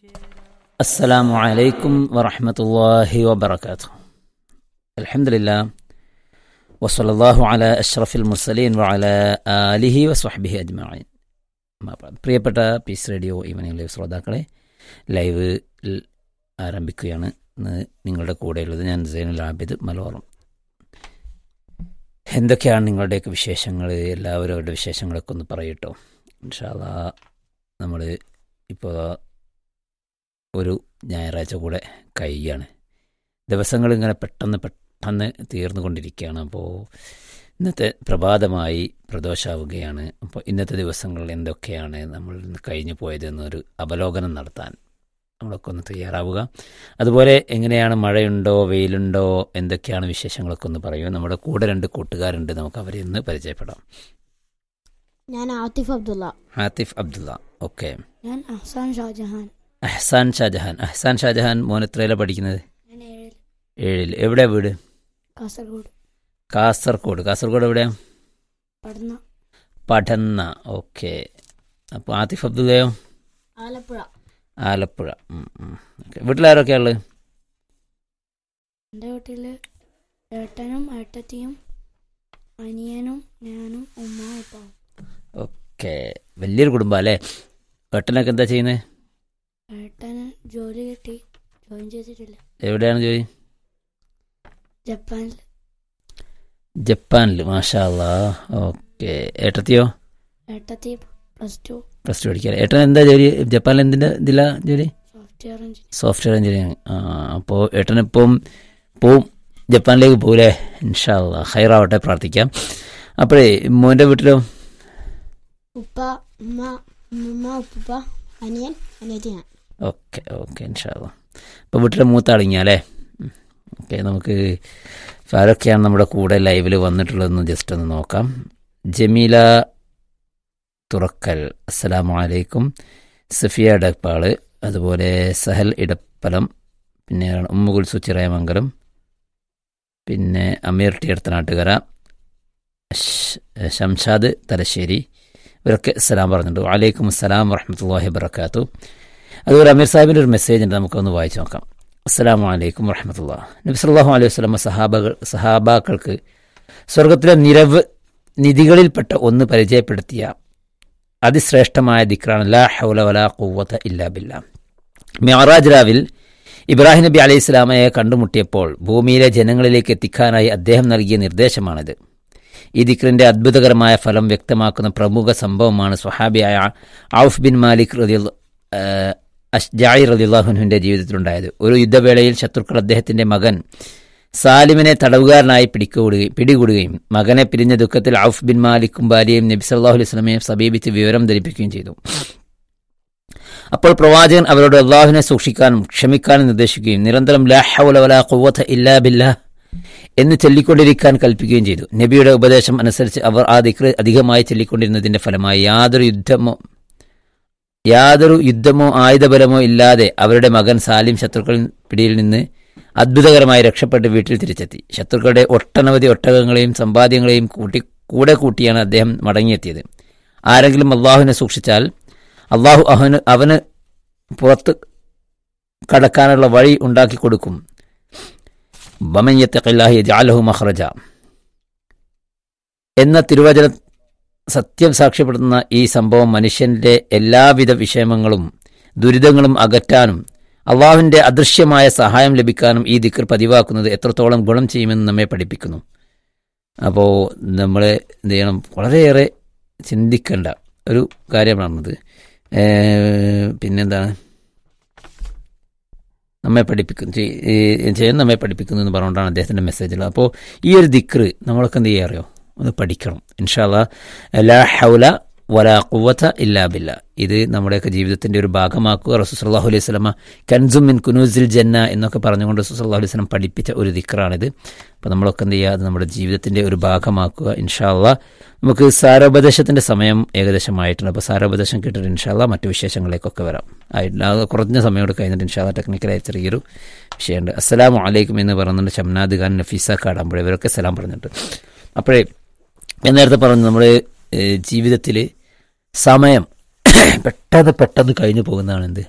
السلام عليكم ورحمة الله وبركاته الحمد لله وصلى الله على أشرف المرسلين وعلى آله وصحبه أجمعين അമ്മ പാ- പ്രിയപ്പെട്ട പീസ് റേഡിയോ ഈവനിംഗ് ലൈവ് ശ്രോതാക്കളെ ലൈവ് ൽ ആരംഭിക്കുകയാണ് ഇന്ന് നിങ്ങളുടെ കൂടെയുള്ളത് ഞാൻ സൈനുൽ ആബിദ് മലോറം എന്തൊക്കെയാണ് നിങ്ങളുടെയൊക്കെ വിശേഷങ്ങൾ എല്ലാവരുടെ വിശേഷങ്ങളൊക്കെ ഒന്ന് പറയട്ടോ ഇൻഷാല്ലാ നമ്മൾ ഇപ്പോൾ ഒരു ഞായറാഴ്ച കൂടെ കഴിയുകയാണ് ദിവസങ്ങൾ ഇങ്ങനെ പെട്ടെന്ന് പെട്ടെന്ന് തീർന്നുകൊണ്ടിരിക്കുകയാണ് അപ്പോൾ ഇന്നത്തെ പ്രഭാതമായി പ്രദോഷാവുകയാണ് അപ്പോൾ ഇന്നത്തെ ദിവസങ്ങളിൽ എന്തൊക്കെയാണ് നമ്മൾ ഇന്ന് കഴിഞ്ഞു പോയത് എന്നൊരു അവലോകനം നടത്താൻ നമ്മളൊക്കെ ഒന്ന് തയ്യാറാവുക അതുപോലെ എങ്ങനെയാണ് മഴയുണ്ടോ വെയിലുണ്ടോ എന്തൊക്കെയാണ് വിശേഷങ്ങളൊക്കെ ഒന്ന് പറയുക നമ്മുടെ കൂടെ രണ്ട് കൂട്ടുകാരുണ്ട് നമുക്ക് അവരെ ഇന്ന് പരിചയപ്പെടാം ഞാൻ ആതിഫ് അബ്ദുള്ള ആത്തിഫ് അബ്ദുള്ള ഓക്കെ ഞാൻ അഹ്സാൻ ഷാജഹാൻ അഹ്സാൻ ഷാജഹാൻ അഹ്സാൻ ഷാജഹാൻ മോൻ എത്രയിലാണ് പഠിക്കുന്നത് ഞാൻ ഏഴിൽ ഏഴിൽ എവിടെ വീട് കാസർഗോഡ് കാസർഗോഡ് കാസർഗോഡ് എവിടെയാ പഠന പഠന്ന ഓക്കെ അപ്പോൾ ആതിഫ് അബ്ദുള്ളയോ ആലപ്പുഴ ആലപ്പുഴ ഉം, ഉം. ഓക്കേ. വീട്ടിലാരൊക്കെയാ ഉള്ളത് എൻ്റെ വീട്ടിൽ ഏട്ടനും ഏട്ടത്തിയും അനിയനും ഞാനും ഉമ്മ ഉപ്പാവും ഓക്കെ വലിയൊരു കുടുംബം അല്ലേ ഏട്ടനൊക്കെ എന്താ ചെയ്യുന്നത് ഏട്ടന് ജോലി കിട്ടി ജോയിൻ ചെയ്തിട്ടില്ല എവിടെയാണ് ജോലി ജപ്പാനിൽ ജപ്പാനിൽ മാഷാ അല്ലാ ഓക്കെ ഏട്ടത്തിയോ ഏട്ടത്തി പ്ലസ് ടു പ്ലസ് ടു പഠിക്കാൻ ഏട്ടൻ എന്താ ജോലി ജപ്പാനിൽ എന്തിൻ്റെ ഇതിലാ ജോലി സോഫ്റ്റ്വെയർ എഞ്ചിനീയർ സോഫ്റ്റ്വെയർ എഞ്ചിനീയറിംഗ് ആ അപ്പോൾ ഏട്ടനിപ്പം പോവും ജപ്പാനിലേക്ക് പോകൂലേ ഇൻഷാല്ല ഹൈറാവട്ടെ പ്രാർത്ഥിക്കാം അപ്പോഴേ മോൻ്റെ വീട്ടിലോ ഉപ്പ ഉമ്മ ഉമ്മ ഉപ്പ അനിയൻ അനിയത്തി ഞാൻ ഓക്കെ ഓക്കെ ഇൻഷാല്ല അപ്പോൾ വീട്ടിലെ മൂത്ത ആളിങ്ങല്ലേ ഓക്കെ നമുക്ക് ആരൊക്കെയാണ് നമ്മുടെ കൂടെ ലൈവിൽ വന്നിട്ടുള്ളതെന്ന് ജസ്റ്റ് ഒന്ന് നോക്കാം ജമീല തുറക്കൽ അസ്സലാമു അലൈക്കും സഫിയ ഡപ്പാള് അതുപോലെ സഹൽ ഇടപ്പലം പിന്നെ ഉമ്മുകുൽസു ചിറയമംഗലം പിന്നെ അമീർ ടിയർത്തനാട്ടുകര ഷ്- ഷംഷാദ് തലശ്ശേരി ഇവരൊക്കെ സലാം പറഞ്ഞിട്ടുണ്ട് വലൈക്കും അസ്സലാം വറഹമത്തല്ലാഹി വബർക്കാത്തു അതുപോലെ അമീർ സാഹിബിൻ്റെ ഒരു മെസ്സേജ് ഉണ്ട് നമുക്കൊന്ന് വായിച്ചു നോക്കാം അസ്സലാമു അലൈക്കും വറഹമത്തുള്ള നബി സല്ലല്ലാഹു അലൈഹി വസല്ലമ സഹാബകൾ സഹാബാക്കൾക്ക് സ്വർഗത്തിലെ നിരവ് നിധികളിൽപ്പെട്ട ഒന്ന് പരിചയപ്പെടുത്തിയ അതിശ്രേഷ്ഠമായ ദിക്റാണ് ലാ ഹൗല വലാ ഖുവ്വത ഇല്ലാ ബില്ലാ മിഅറാജ് രാവിൽ ഇബ്രാഹിം നബി അലൈഹി സ്വലാമയെ കണ്ടുമുട്ടിയപ്പോൾ ഭൂമിയിലെ ജനങ്ങളിലേക്ക് എത്തിക്കാനായി അദ്ദേഹം നൽകിയ നിർദ്ദേശമാണിത് ഈ ദിക്റിന്റെ അത്ഭുതകരമായ ഫലം വ്യക്തമാക്കുന്ന പ്രമുഖ സംഭവമാണ് സ്വഹാബിയായ ഔഫ് ബിൻ മാലിക് റളിയല്ല അഷ്ജായി റദിള്ളാഹുനുവിന്റെ ജീവിതത്തിലുണ്ടായത് ഒരു യുദ്ധവേളയിൽ ശത്രുക്കൾ അദ്ദേഹത്തിന്റെ മകൻ സാലിമിനെ തടവുകാരനായി പിടികൂടുകയും പിടികൂടുകയും മകനെ പിരിഞ്ഞ ദുഃഖത്തിൽ ഔഫ് ബിൻ മാലിക്കും ഭാര്യയും നബി സല്ലല്ലാഹു അലൈഹി വസല്ലമയെ സമീപിച്ച് വിവരം ധരിപ്പിക്കുകയും ചെയ്തു അപ്പോൾ പ്രവാചകൻ അവരോട് അള്ളാഹുവിനെ സൂക്ഷിക്കാനും ക്ഷമിക്കാനും നിർദ്ദേശിക്കുകയും നിരന്തരം ലാ ഹൗല വലാ ഖുവ്വത ഇല്ലാ ബില്ലാഹ് എന്ന് ചൊല്ലിക്കൊണ്ടിരിക്കാൻ കൽപ്പിക്കുകയും ചെയ്തു നബിയുടെ ഉപദേശം അനുസരിച്ച് അവർ ആ ദിക്ർ അധികമായി ചൊല്ലിക്കൊണ്ടിരുന്നതിന്റെ ഫലമായി യാതൊരു യുദ്ധമോ യാതൊരു യുദ്ധമോ ആയുധബലമോ ഇല്ലാതെ അവരുടെ മകൻ സാലിം ശത്രുക്കളിൽ പിടിയിൽ നിന്ന് അത്ഭുതകരമായി രക്ഷപ്പെട്ട് വീട്ടിൽ തിരിച്ചെത്തി ശത്രുക്കളുടെ ഒട്ടനവധി ഒട്ടകങ്ങളെയും സമ്പാദ്യങ്ങളെയും കൂട്ടി കൂടെ കൂട്ടിയാണ് അദ്ദേഹം മടങ്ങിയെത്തിയത് ആരെങ്കിലും അള്ളാഹുവിനെ സൂക്ഷിച്ചാൽ അള്ളാഹു അവന് അവന് പുറത്ത് കടക്കാനുള്ള വഴി ഉണ്ടാക്കി കൊടുക്കും ബമയ്യത്തഖില്ലാഹി ജാലഹു മഹ്റജ എന്ന തിരുവചന സത്യം സാക്ഷ്യപ്പെടുത്തുന്ന ഈ സംഭവം മനുഷ്യന്റെ എല്ലാവിധ വിഷമങ്ങളും ദുരിതങ്ങളും അകറ്റാനും അള്ളാഹുവിന്റെ അദൃശ്യമായ സഹായം ലഭിക്കാനും ഈ ദിക്കർ പതിവാക്കുന്നത് എത്രത്തോളം ഗുണം ചെയ്യുമെന്ന് നമ്മെ പഠിപ്പിക്കുന്നു അപ്പോൾ നമ്മൾ എന്ത് ചെയ്യണം വളരെയേറെ ചിന്തിക്കേണ്ട ഒരു കാര്യമാണത് ഏഹ് പിന്നെന്താണ് നമ്മെ പഠിപ്പിക്കുന്നു ചെയ്- ഈ ചെയ്യാൻ നമ്മെ പഠിപ്പിക്കുന്നു എന്ന് പറഞ്ഞുകൊണ്ടാണ് അദ്ദേഹത്തിൻ്റെ മെസ്സേജുകൾ അപ്പോൾ ഈ ഒരു ദിക്റ് നമ്മളൊക്കെ എന്ത് ചെയ്യാ അറിയോ ഒന്ന് പഠിക്കണം ഇൻഷാല്ല ലാ ഹൗല വലാ ഖുവത ഇല്ലാ ബില്ല ഇത് നമ്മുടെയൊക്കെ ജീവിതത്തിന്റെ ഒരു ഭാഗമാക്കുക റസൂസല്ലാഹു അലൈഹി സ്വലമ കൻസും മിൻ കുനൂസിൽ ജന്ന എന്നൊക്കെ പറഞ്ഞുകൊണ്ട് റസൂസല്ലാഹു അലൈഹി സ്വലം പഠിപ്പിച്ച ഒരു ദിക്റാണിത് അപ്പോൾ നമ്മളൊക്കെ എന്ത് ചെയ്യുക അത് നമ്മുടെ ജീവിതത്തിന്റെ ഒരു ഭാഗമാക്കുക ഇൻഷാല്ല നമുക്ക് സാരോപദേശത്തിന്റെ സമയം ഏകദേശമായിട്ടുണ്ട് അപ്പോൾ സാരോപദേശം കേട്ടിട്ട് ഇൻഷാല്ല മറ്റു വിശേഷങ്ങളിലേക്കൊക്കെ വരാം ആയിട്ടില്ല അത് കുറഞ്ഞ സമയം കൂടെ കഴിഞ്ഞിട്ട് ഇൻഷാല്ല ടെക്നിക്കലായി ചെറിയൊരു വിഷയമുണ്ട് അസ്സലാമു അലൈക്കും എന്ന് പറയുന്നുണ്ട് ഷംനാദ് ഖാൻ നഫീസ കാടാമ്പുഴ ഇവരൊക്കെ സലാം പറഞ്ഞിട്ടുണ്ട് അപ്പോഴേ ഞാൻ നേരത്തെ പറഞ്ഞു നമ്മൾ ജീവിതത്തിൽ സമയം പെട്ടെന്ന് പെട്ടെന്ന് കഴിഞ്ഞു പോകുന്നതാണ് എന്ത്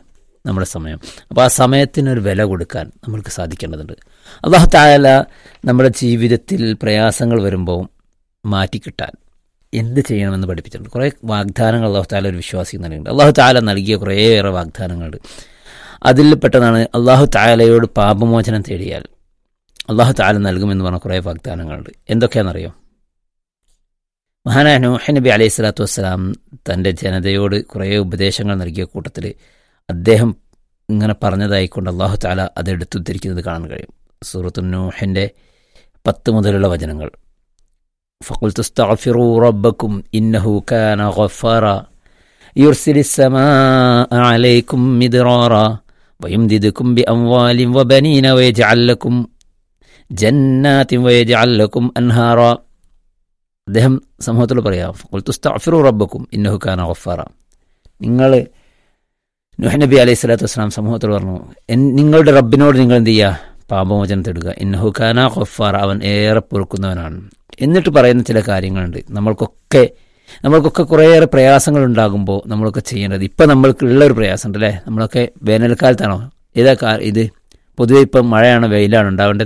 നമ്മുടെ സമയം അപ്പോൾ ആ സമയത്തിനൊരു വില കൊടുക്കാൻ നമ്മൾക്ക് സാധിക്കേണ്ടതുണ്ട് അള്ളാഹു താല നമ്മുടെ ജീവിതത്തിൽ പ്രയാസങ്ങൾ വരുമ്പോൾ മാറ്റിക്കിട്ടാൻ എന്ത് ചെയ്യണമെന്ന് പഠിപ്പിച്ചിട്ടുണ്ട് കുറേ വാഗ്ദാനങ്ങൾ അള്ളാഹു താല ഒരു വിശ്വാസി നൽകിയിട്ടുണ്ട് അള്ളാഹു താല നൽകിയ കുറേയേറെ വാഗ്ദാനങ്ങളുണ്ട് അതിൽ പെട്ടതാണ് അള്ളാഹു താലയോട് പാപമോചനം തേടിയാൽ അള്ളാഹു താല നൽകുമെന്ന് പറഞ്ഞ കുറേ വാഗ്ദാനങ്ങളുണ്ട് എന്തൊക്കെയാണെന്നറിയോ മഹാനായ നൂഹ് നബി അലൈഹി സ്വലാത്തു വസ്സലാം തൻ്റെ ജനതയോട് കുറേ ഉപദേശങ്ങൾ നൽകിയ കൂട്ടത്തിൽ അദ്ദേഹം ഇങ്ങനെ പറഞ്ഞതായിക്കൊണ്ട് അള്ളാഹു താല അത് എടുത്തുദ്ധരിക്കുന്നത് കാണാൻ കഴിയും സൂറത്തു നൂഹിൻ്റെ പത്ത് മുതലുള്ള വചനങ്ങൾ فقلت استغفروا ربكم إنه كان غفارا يرسل السماء عليكم مدرارا ويمددكم بأموال وبنين ويجعل لكم جنات ويجعل لكم أنهارا അദ്ദേഹം സമൂഹത്തോട് പറയാം ഫുൽത്തുസ്തഫിറു റബ്ബക്കും ഇന്നഹു ഖാന ഗഫാറ നിങ്ങൾ നുഹ് നബി അലൈഹി സ്വലാത്തു വസ്സലാം സമൂഹത്തോട് പറഞ്ഞു "എൻ- നിങ്ങളുടെ റബ്ബിനോട് നിങ്ങൾ എന്ത് ചെയ്യുക പാപമോചനം തേടുക ഇന്നഹു ഖാന ഗഫാറ അവൻ ഏറെ പൊറുക്കുന്നവനാണ് എന്നിട്ട് പറയുന്ന ചില കാര്യങ്ങളുണ്ട് നമ്മൾക്കൊക്കെ നമ്മൾക്കൊക്കെ കുറേയേറെ പ്രയാസങ്ങൾ ഉണ്ടാകുമ്പോൾ നമ്മളൊക്കെ ചെയ്യേണ്ടത് ഇപ്പം നമ്മൾക്കുള്ള ഒരു പ്രയാസം ഉണ്ട് അല്ലേ നമ്മളൊക്കെ വേനൽക്കാലത്താണോ ഏതാ കാ ഇത് പൊതുവെ ഇപ്പം മഴയാണ് വെയിലാണ് ഉണ്ടാവേണ്ടത്